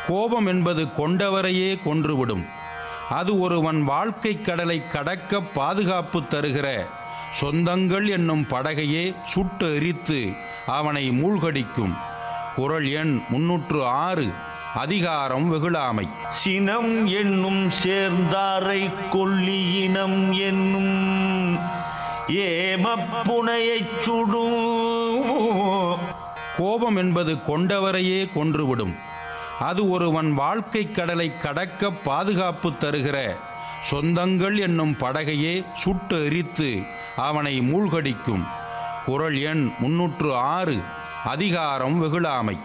கோபம் என்பது கொண்டவரையே கொன்றுவிடும் அது ஒருவன் வாழ்க்கைக் கடலை கடக்க பாதுகாப்பு தருகிற சொந்தங்கள் என்னும் படகையே சுட்டு எரித்து அவனை மூழ்கடிக்கும் குறள் எண் முன்னூற்று ஆறு அதிகாரம் வெகுளாமை சினம் என்னும் சேர்ந்தாரை கொல்லியினம் என்னும் ஏமப்புனையைச் சுடும் கோபம் என்பது கொண்டவரையே கொன்றுவிடும் அது ஒருவன் வாழ்க்கைக் கடலை கடக்க பாதுகாப்பு தருகிற சொந்தங்கள் என்னும் படகையே சுட்டு எரித்து அவனை மூழ்கடிக்கும் குறள் எண் முன்னூற்று ஆறு அதிகாரம் வெகுளாமை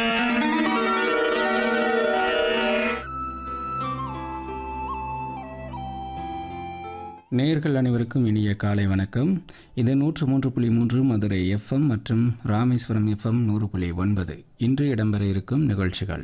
நேயர்கள் அனைவருக்கும் இனிய காலை வணக்கம் இது நூற்று மூன்று புள்ளி மூன்று மதுரை எஃப்எம் மற்றும் ராமேஸ்வரம் எஃப்எம் நூறு புள்ளி ஒன்பது இன்று இடம்பெற இருக்கும் நிகழ்ச்சிகள்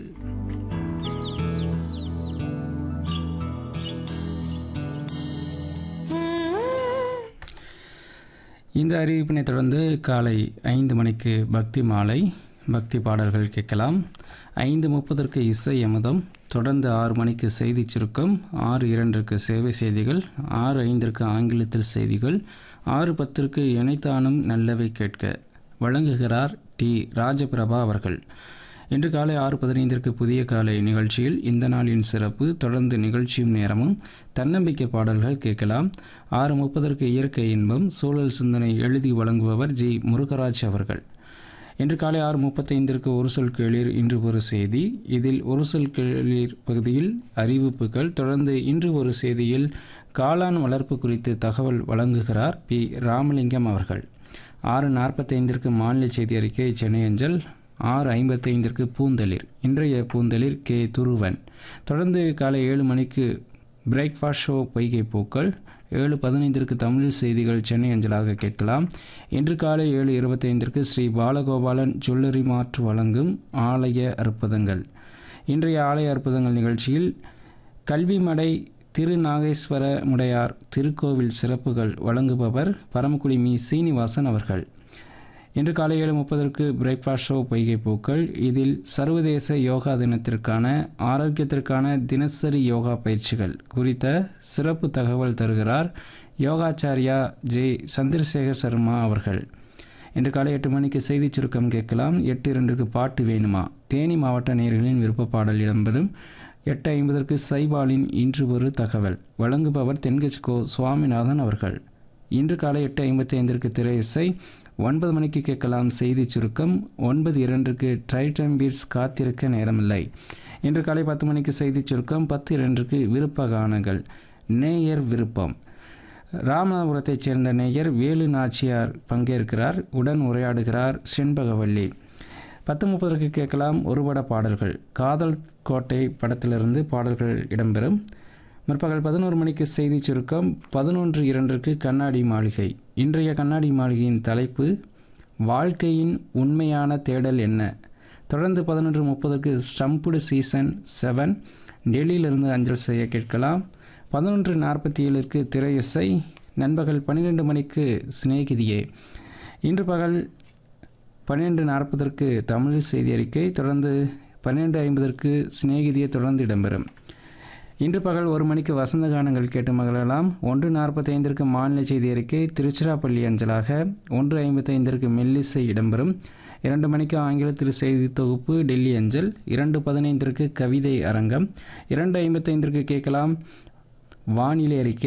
இந்த அறிவிப்பினை தொடர்ந்து காலை ஐந்து மணிக்கு பக்தி மாலை பக்தி பாடல்கள் கேட்கலாம் ஐந்து முப்பதற்கு இசை அமுதம் தொடர்ந்து ஆறு மணிக்கு செய்தி சுருக்கம் ஆறு இரண்டிற்கு சேவை செய்திகள் ஆறு ஐந்திற்கு ஆங்கிலத்தில் செய்திகள் ஆறு பத்திற்கு இணைத்தானும் நல்லவை கேட்க வழங்குகிறார் டி ராஜபிரபா அவர்கள் இன்று காலை ஆறு பதினைந்திற்கு புதிய காலை நிகழ்ச்சியில் இந்த நாளின் சிறப்பு தொடர்ந்து நிகழ்ச்சியும் நேரமும் தன்னம்பிக்கை பாடல்கள் கேட்கலாம் ஆறு முப்பதற்கு இயற்கை இன்பம் சூழல் சிந்தனை எழுதி வழங்குபவர் ஜி முருகராஜ் அவர்கள் இன்று காலை ஆறு முப்பத்தைந்திற்கு ஒரு சொல் கேளீர் இன்று ஒரு செய்தி இதில் ஒரு சொல் கேளீர் பகுதியில் அறிவிப்புகள் தொடர்ந்து இன்று ஒரு செய்தியில் காளான் வளர்ப்பு குறித்து தகவல் வழங்குகிறார் பி ராமலிங்கம் அவர்கள் ஆறு நாற்பத்தைந்திற்கு மாநில செய்தி அறிக்கை சென்னை அஞ்சல் ஆறு ஐம்பத்தைந்திற்கு பூந்தளிர் இன்றைய பூந்தளிர் கே துருவன் தொடர்ந்து காலை ஏழு மணிக்கு பிரேக்ஃபாஸ்ட் ஷோ பொய்கை பூக்கள் ஏழு பதினைந்திற்கு தமிழ் செய்திகள் சென்னை அஞ்சலாக கேட்கலாம் இன்று காலை ஏழு இருபத்தைந்திற்கு ஸ்ரீ பாலகோபாலன் ஜுவல்லரி மாற்று வழங்கும் ஆலய அற்புதங்கள் இன்றைய ஆலய அற்புதங்கள் நிகழ்ச்சியில் கல்விமடை திருநாகேஸ்வர முடையார் திருக்கோவில் சிறப்புகள் வழங்குபவர் பரமக்குடி மீ சீனிவாசன் அவர்கள் இன்று காலை ஏழு முப்பதற்கு பிரேக்ஃபாஸ்ட் ஷோ பொய்கை பூக்கள் இதில் சர்வதேச யோகா தினத்திற்கான ஆரோக்கியத்திற்கான தினசரி யோகா பயிற்சிகள் குறித்த சிறப்பு தகவல் தருகிறார் யோகாச்சாரியா ஜே சந்திரசேகர் சர்மா அவர்கள் இன்று காலை எட்டு மணிக்கு செய்திச் சுருக்கம் கேட்கலாம் எட்டு இரண்டுக்கு பாட்டு வேணுமா தேனி மாவட்ட நேயர்களின் விருப்ப பாடல் இடம்பெறும் எட்டு ஐம்பதற்கு சைபாலின் இன்று ஒரு தகவல் வழங்குபவர் தென்கட்சி கோ சுவாமிநாதன் அவர்கள் இன்று காலை எட்டு ஐம்பத்தி ஐந்திற்கு திரை இசை ஒன்பது மணிக்கு கேட்கலாம் செய்தி சுருக்கம் ஒன்பது இரண்டுக்கு ட்ரைட்டம் பீட்ஸ் காத்திருக்க நேரமில்லை இன்று காலை பத்து மணிக்கு செய்தி சுருக்கம் பத்து இரண்டுக்கு விருப்ப கானங்கள் நேயர் விருப்பம் ராமநாதபுரத்தைச் சேர்ந்த நேயர் வேலு நாச்சியார் பங்கேற்கிறார் உடன் உரையாடுகிறார் செண்பகவல்லி பத்து முப்பதற்கு கேட்கலாம் ஒருபட பாடல்கள் காதல் கோட்டை படத்திலிருந்து பாடல்கள் இடம்பெறும் முற்பகல் பதினோரு மணிக்கு செய்தி சுருக்கம் பதினொன்று இரண்டிற்கு கண்ணாடி மாளிகை இன்றைய கண்ணாடி மாளிகையின் தலைப்பு வாழ்க்கையின் உண்மையான தேடல் என்ன தொடர்ந்து பதினொன்று முப்பதுக்கு ஸ்டம்புடு சீசன் செவன் டெல்லியிலிருந்து அஞ்சல் செய்ய கேட்கலாம் பதினொன்று நாற்பத்தி ஏழுக்கு திரை இசை நண்பகல் பன்னிரெண்டு மணிக்கு சிநேகிதியே இன்று பகல் பன்னிரெண்டு நாற்பதற்கு தமிழ் செய்தி அறிக்கை தொடர்ந்து பன்னிரெண்டு ஐம்பதற்கு சிநேகிதியை தொடர்ந்து இடம்பெறும் இன்று பகல் ஒரு மணிக்கு வசந்த கானங்கள் கேட்டு மகிழலாம் ஒன்று நாற்பத்தைந்திற்கு மாநில செய்தி அறிக்கை திருச்சிராப்பள்ளி அஞ்சலாக ஒன்று ஐம்பத்தைந்திற்கு மெல்லிசை இடம்பெறும் இரண்டு மணிக்கு ஆங்கிலத்தில் செய்தி தொகுப்பு டெல்லி அஞ்சல் இரண்டு பதினைந்திற்கு கவிதை அரங்கம் இரண்டு ஐம்பத்தைந்திற்கு கேட்கலாம் வானிலை அறிக்கை